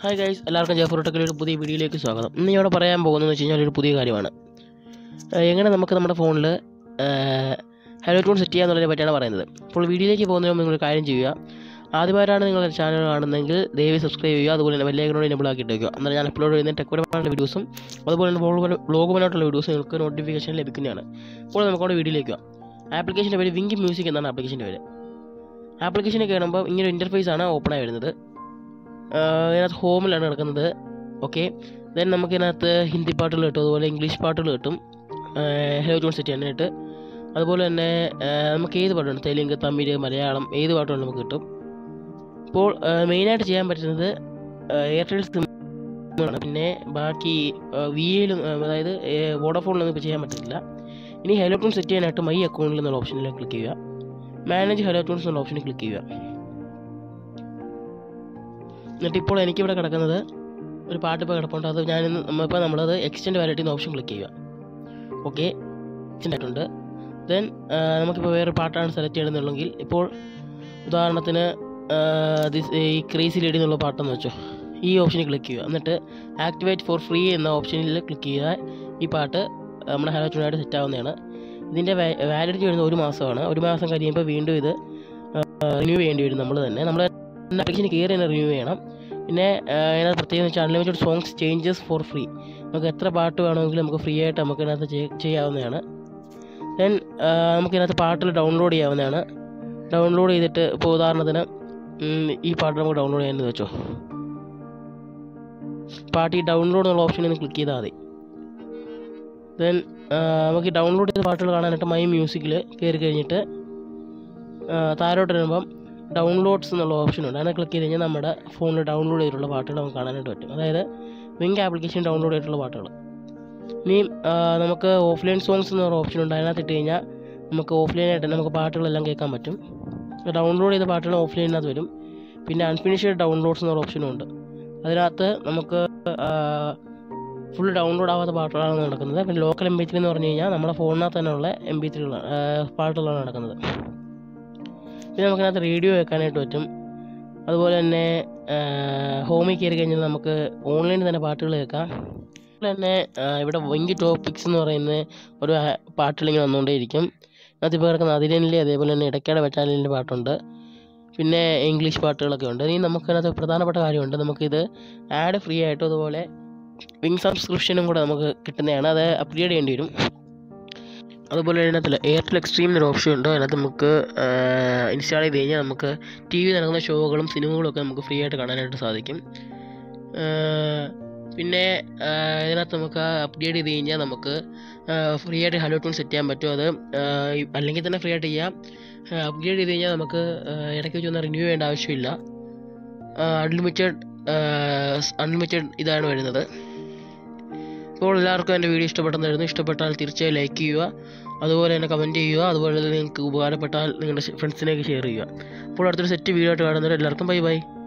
hi guys എല്ലാവർക്കും ജാഫർ ടെക്കിലെ ഒരു പുതിയ വീഡിയോയിലേക്ക് സ്വാഗതം ഇന്ന് ഇവിടെ പറയാൻ പോകുന്നതെന്ന് വെച്ച് കഴിഞ്ഞാൽ ഒരു പുതിയ കാര്യമാണ് ഏഹ് എങ്ങനെ നമുക്ക് നമ്മുടെ ഫോണിൽ ഹലോ ടൂൺ സെറ്റ് ചെയ്യാന്നുള്ളതിനെ പറ്റിയാണ് പറയുന്നത് അപ്പോൾ വീഡിയോയിലേക്ക് പോകുന്നതിന് മുമ്പ് നിങ്ങൾ ഒരു കാര്യം ചെയ്യുക ആദ്യമായിട്ടാണ് നിങ്ങൾ ചാനൽ കാണുന്നതെങ്കിൽ ദയവ് സബ്സ്ക്രൈബ് ചെയ്യുക അതുപോലെ തന്നെ ബെല്ലൈക്കനോട് എനബിൾ ആക്കിയിട്ട് വയ്ക്കുക എന്നാൽ ഞാൻ അപ്ലോഡ് ചെയ്യുന്ന ടെക്പരമായിട്ടുള്ള വീഡിയോസും അതുപോലെ തന്നെ വ്ളോഗ് വ്ളോഗുമായിട്ടുള്ള വീഡിയോസും നിങ്ങൾക്ക് നോട്ടിഫിക്കേഷൻ ലഭിക്കുന്നതാണ് അപ്പോൾ നമുക്കവിടെ വീഡിയോയിലേക്ക് പോകാം ആപ്ലിക്കേഷൻ്റെ പേര് വിങ്കി മ്യൂസിക് എന്നാണ് ആപ്ലിക്കേഷൻ്റെ പേര് ആപ്ലിക്കേഷനിൽ കയറുമ്പോൾ ഇങ്ങനെ ഒരു ഇൻ്റർഫേസ് ആണ് ഓപ്പൺ ആയി വരുന്നത് ആഹ് ഇതിനകത്ത് ഹോമിലാണ് കിടക്കുന്നത് ഓക്കെ ദെൻ നമുക്ക് ഇതിനകത്ത് ഹിന്ദി പാട്ടുകൾ കിട്ടും അതുപോലെ ഇംഗ്ലീഷ് പാട്ടുകൾ കിട്ടും ഹലോ ട്യൂൺ സെറ്റ് ചെയ്യാനായിട്ട് അതുപോലെ തന്നെ ആഹ് നമുക്ക് ഏത് പാട്ടുണ്ട് തെലുങ്ക് തമിഴ് മലയാളം ഏത് പാട്ടും നമുക്ക് കിട്ടും ഇപ്പോൾ മെയിനായിട്ട് ചെയ്യാൻ പറ്റുന്നത് എയർടെൽ സിം ആണ് പിന്നെ ബാക്കി വി എയിലും അതായത് വോഡോഫോണിലൊന്നും ഇപ്പോൾ ചെയ്യാൻ പറ്റത്തില്ല ഇനി ഹലോ ട്യൂൺ സെറ്റ് ചെയ്യാനായിട്ട് മൈ അക്കൗണ്ടിൽ എന്നുള്ള ഓപ്ഷനിൽ ക്ലിക്ക് ചെയ്യുക മാനേജ് ഹലോ ട്യൂൺസ് എന്നുള്ള ഓപ്ഷനിൽ ക്ലിക്ക് ചെയ്യുക എന്നിട്ട് ഇപ്പോൾ എനിക്കിവിടെ കിടക്കുന്നത് ഒരു പാട്ട് ഇപ്പോൾ കിടപ്പുണ്ട് അത് ഞാൻ നമ്മളിപ്പോൾ നമ്മളത് എക്സ്റ്റെൻഡ് വാലിറ്റി എന്ന ഓപ്ഷൻ ക്ലിക്ക് ചെയ്യുക ഓക്കെ എക്സ്റ്റെൻഡ് ആയിട്ടുണ്ട് ദെൻ നമുക്കിപ്പോൾ വേറെ പാട്ടാണ് സെലക്ട് ചെയ്യണമെന്നുണ്ടെങ്കിൽ ഇപ്പോൾ ഉദാഹരണത്തിന് ദിസ് ഈ ക്രേസി ലേഡി എന്നുള്ള പാട്ടെന്ന് വെച്ചോ ഈ ഓപ്ഷനിൽ ക്ലിക്ക് ചെയ്യുക എന്നിട്ട് ആക്ടിവേറ്റ് ഫോർ ഫ്രീ എന്ന ഓപ്ഷനിൽ ക്ലിക്ക് ചെയ്താൽ ഈ പാട്ട് നമ്മുടെ ഹലോ ട്യൂണായിട്ട് സെറ്റ് ആവുന്നതാണ് ഇതിൻ്റെ വാലിഡിറ്റി വരുന്നത് ഒരു മാസമാണ് ഒരു മാസം കഴിയുമ്പോൾ വീണ്ടും ഇത് റിന്യൂ ചെയ്യേണ്ടി വരും നമ്മൾ തന്നെ നമ്മൾ ആപ്ലിക്കേഷൻ കയറി തന്നെ റിന്യൂ ചെയ്യണം പിന്നെ അതിനകത്ത് പ്രത്യേകം വെച്ചാൽ unlimited songs changes for free നമുക്ക് എത്ര പാട്ട് വേണമെങ്കിലും നമുക്ക് ഫ്രീ ആയിട്ട് നമുക്ക് ഇതിനകത്ത് ചെയ്- ചെയ്യാവുന്നതാണ് ദെൻ നമുക്ക് ഇതിനകത്ത് പാട്ടുകൾ ഡൗൺലോഡ് ചെയ്യാവുന്നതാണ് ഡൗൺലോഡ് ചെയ്തിട്ട് ഇപ്പോൾ ഉദാഹരണത്തിന് ഉം, ഈ പാട്ട് നമുക്ക് ഡൗൺലോഡ് ചെയ്യാമെന്ന് വെച്ചോ പാട്ട് ഈ ഡൗൺലോഡ് എന്നുള്ള ഓപ്ഷനിൽ നിന്ന് ക്ലിക്ക് ചെയ്താൽ മതി ദെൻ നമുക്ക് ഈ ഡൗൺലോഡ് ചെയ്ത പാട്ടുകൾ കാണാനായിട്ട് മൈ മ്യൂസിക്കിൽ കയറി കഴിഞ്ഞിട്ട് ആ, താഴോട്ട് വരുമ്പം ഡൗൺലോഡ്സ് എന്നുള്ള ഓപ്ഷൻ ഉണ്ട് അതിനെ ക്ലിക്ക് ചെയ്ത് കഴിഞ്ഞാൽ നമ്മുടെ ഫോണിൽ ഡൗൺലോഡ് ചെയ്തിട്ടുള്ള പാട്ടുകൾ നമുക്ക് കാണാനായിട്ട് പറ്റും അതായത് വിങ്ക് ആപ്ലിക്കേഷൻ ഡൗൺലോഡ് ചെയ്തിട്ടുള്ള പാട്ടുകൾ ഇനി ആ, നമുക്ക് ഓഫ്ലൈൻ സോങ്സ് എന്നൊരു ഓപ്ഷൻ ഉണ്ട് അതിനകത്ത് ഇട്ട് കഴിഞ്ഞാൽ നമുക്ക് ഓഫ്ലൈനായിട്ട് നമുക്ക് പാട്ടുകളെല്ലാം കേൾക്കാൻ പറ്റും ഡൗൺലോഡ് ചെയ്ത പാട്ടുകൾ ഓഫ്ലൈനകത്ത് വരും പിന്നെ അൺഫിനിഷ്ഡ് ഡൗൺലോഡ്സ് എന്നൊരു ഓപ്ഷനും ഉണ്ട് അതിനകത്ത് നമുക്ക് ഫുൾ ഡൗൺലോഡ് ആവാത്ത പാട്ടുകളാണ് നടക്കുന്നത് പിന്നെ ലോക്കൽ എം ബി ത്രീ എന്ന് പറഞ്ഞു കഴിഞ്ഞാൽ നമ്മുടെ ഫോണിനകത്ത് തന്നെയുള്ള എം ബി ത്രീകളാണ് പാട്ടുകളാണ് നടക്കുന്നത് പിന്നെ നമുക്കതിനകത്ത് റേഡിയോ വെക്കാനായിട്ട് പറ്റും അതുപോലെ തന്നെ ഹോമിൽ കയറി കഴിഞ്ഞാൽ നമുക്ക് ഓൺലൈനിൽ തന്നെ പാട്ടുകൾ കേൾക്കാം അതുപോലെ തന്നെ ആ, ഇവിടെ വിങ്കി ടോപ്പിക്സ് എന്ന് പറയുന്ന ഒരു ആ- പാട്ടുകളിങ്ങനെ വന്നുകൊണ്ടേയിരിക്കും അതിനകത്ത് ഇപ്പോൾ കിടക്കുന്ന അതിരനിലെ അതേപോലെ തന്നെ ഇടയ്ക്കാട് വെട്ടാലിൻ്റെ പാട്ടുണ്ട് പിന്നെ ഇംഗ്ലീഷ് പാട്ടുകളൊക്കെ ഉണ്ട് ഇനി നമുക്കതിനകത്ത് പ്രധാനപ്പെട്ട കാര്യമുണ്ട് നമുക്കിത് ആഡ് ഫ്രീ ആയിട്ടും അതുപോലെ വിങ് സബ്സ്ക്രിപ്ഷനും കൂടെ നമുക്ക് കിട്ടുന്നതാണ് അത് അപ്ഗ്രേഡ് ചെയ്യേണ്ടി വരും അതുപോലെ അതിനകത്ത് എയർടെൽ എക്സ്ട്രീം എന്നൊരു ഓപ്ഷൻ ഉണ്ട് അതിനകത്ത് നമുക്ക് ഇൻസ്റ്റാൾ ചെയ്ത് കഴിഞ്ഞാൽ നമുക്ക് ടി വി നടക്കുന്ന ഷോകളും സിനിമകളും ഒക്കെ നമുക്ക് ഫ്രീ ആയിട്ട് കാണാനായിട്ട് സാധിക്കും ആഹ് പിന്നെ ആഹ് ഇതിനകത്ത് നമുക്ക് അപ്ഗ്രേഡ് ചെയ്ത് കഴിഞ്ഞാൽ നമുക്ക് ഫ്രീ ആയിട്ട് ഹലോ ടൂൺ സെറ്റ് ചെയ്യാൻ പറ്റും അത് ആഹ് ഈ- അല്ലെങ്കിൽ തന്നെ ഫ്രീ ആയിട്ട് ചെയ്യാം അപ്ഗ്രേഡ് ചെയ്ത് കഴിഞ്ഞാൽ നമുക്ക് ആഹ് ഇടയ്ക്ക് വെച്ചൊന്നും റിന്യൂ ചെയ്യേണ്ട ആവശ്യമില്ല അൺലിമിറ്റഡ് അൺലിമിറ്റഡ് ഇതാണ് വരുന്നത് അപ്പോൾ എല്ലാവർക്കും എൻ്റെ വീഡിയോ ഇഷ്ടപ്പെട്ടെന്നായിരുന്നു ഇഷ്ടപ്പെട്ടാൽ തീർച്ചയായും ലൈക്ക് ചെയ്യുക അതുപോലെ തന്നെ കമൻറ്റ് ചെയ്യുക അതുപോലെ തന്നെ നിങ്ങൾക്ക് ഉപകാരപ്പെട്ടാൽ നിങ്ങളുടെ ഫ്രണ്ട്സിനേക്ക് ഷെയർ ചെയ്യുക അപ്പോൾ അടുത്തൊരു സെറ്റ് വീഡിയോ ആയിട്ട് കാണുന്നവരെ എല്ലാവർക്കും ബൈ ബൈ